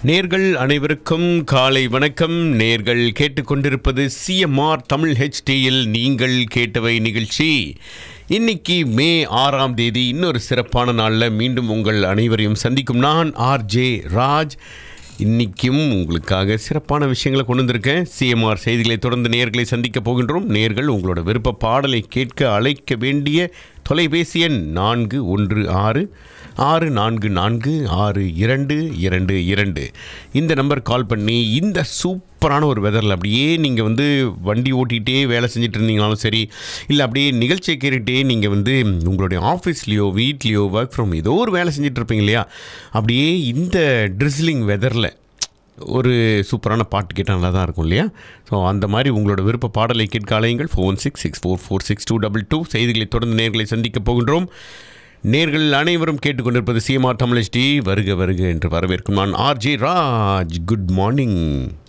நேர்கள் அனைவருக்கும் காலை வணக்கம் நேர்கள் கேட்டுக்கொண்டிருப்பது சிஎம்ஆர் தமிழ் ஹெச்டியில் நீங்கள் கேட்டவை நிகழ்ச்சி இன்னைக்கு மே ஆறாம் தேதி இன்னொரு சிறப்பான நாளில் மீண்டும் உங்கள் அனைவரையும் சந்திக்கும் நான் ஆர்ஜே ராஜ் இன்னைக்கும் உங்களுக்காக சிறப்பான விஷயங்களை கொண்டு வந்திருக்கேன் சிஎம்ஆர் செய்திகளை தொடர்ந்து நேர்களை சந்திக்க போகின்றோம் நேர்கள் உங்களோட விருப்ப பாடலை கேட்க அழைக்க வேண்டிய தொலைபேசி எண் நான்கு ஒன்று ஆறு ஆறு நான்கு நான்கு ஆறு இரண்டு இரண்டு இரண்டு இந்த நம்பர் கால் பண்ணி இந்த சூப்பரான ஒரு வெதரில் அப்படியே நீங்கள் வந்து வண்டி ஓட்டிகிட்டே வேலை செஞ்சுட்டு இருந்தீங்கனாலும் சரி இல்லை அப்படியே நிகழ்ச்சியை கேட்டுகிட்டே நீங்கள் வந்து உங்களுடைய ஆஃபீஸ்லேயோ வீட்லேயோ ஒர்க் ஃப்ரம் ஏதோ ஒரு வேலை செஞ்சுட்டு இருப்பீங்க இல்லையா அப்படியே இந்த ட்ரிஸ்லிங் வெதரில் ஒரு சூப்பரான பாட்டு கேட்டால் நல்லா தான் இருக்கும் இல்லையா ஸோ அந்த மாதிரி உங்களோட விருப்ப பாடலை கேட்க அலையுங்கள் phone six six four four six two double two செய்திகளை தொடர்ந்து நேர்களை சந்திக்கப் போகின்றோம் நேர்கள் அனைவரும் கேட்டுக்கொண்டிருப்பது சிஎம்ஆர் தமிழ்ச்டி வருக வருக என்று வரவேற்கும் நான் ஆர்ஜே ராஜ் குட் மார்னிங்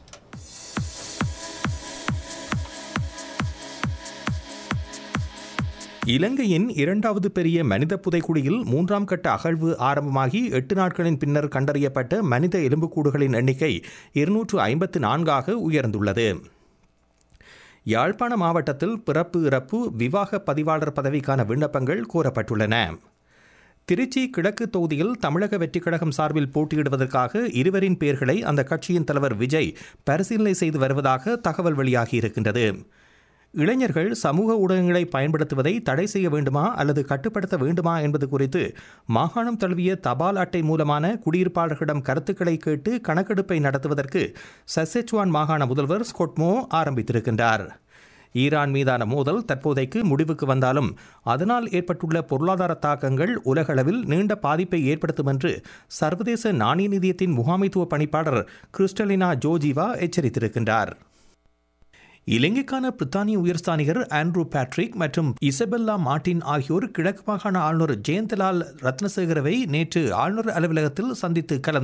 இலங்கையின் இரண்டாவது பெரிய மனித புதைக்குழியில் மூன்றாம் கட்ட அகழ்வு ஆரம்பமாகி எட்டு நாட்களின் பின்னர் கண்டறியப்பட்ட மனித எலும்புக்கூடுகளின் எண்ணிக்கை இருநூற்று ஐம்பத்து நான்காக உயர்ந்துள்ளது யாழ்ப்பாண மாவட்டத்தில் பிறப்பு இறப்பு விவாக பதிவாளர் பதவிக்கான விண்ணப்பங்கள் கோரப்பட்டுள்ளன திருச்சி கிழக்கு தொகுதியில் தமிழக வெற்றிக் கழகம் சார்பில் போட்டியிடுவதற்காக இருவரின் பெயர்களை அந்த கட்சியின் தலைவர் விஜய் பரிசீலனை செய்து வருவதாக தகவல் வெளியாகியிருக்கின்றது இளைஞர்கள் சமூக ஊடகங்களை பயன்படுத்துவதை தடை செய்ய வேண்டுமா அல்லது கட்டுப்படுத்த வேண்டுமா என்பது குறித்து மாகாணம் தழுவிய தபால் அட்டை மூலமான குடியிருப்பாளர்களிடம் கருத்துக்களை கேட்டு கணக்கெடுப்பை நடத்துவதற்கு சசெச்சுவான் மாகாண முதல்வர் ஸ்கொட்மோ ஆரம்பித்திருக்கின்றார் ஈரான் மீதான மோதல் தற்போதைக்கு முடிவுக்கு வந்தாலும் அதனால் ஏற்பட்டுள்ள பொருளாதார தாக்கங்கள் உலகளவில் நீண்ட பாதிப்பை ஏற்படுத்தும் என்று சர்வதேச நாணய நிதியத்தின் முகாமைத்துவ பணிப்பாளர் கிறிஸ்டலினா ஜோஜிவா எச்சரித்திருக்கின்றார் இலங்கைக்கான பிரித்தானிய உயர்ஸ்தானிகர் ஆண்ட்ரூ பேட்ரிக் மற்றும் இசபெல்லா மார்டின் ஆகியோர் கிழக்கு மாகாண ஆளுநர் ஜெயந்தலால் ரத்னசேகரவை நேற்று ஆளுநர் அலுவலகத்தில் சந்தித்து கலந்து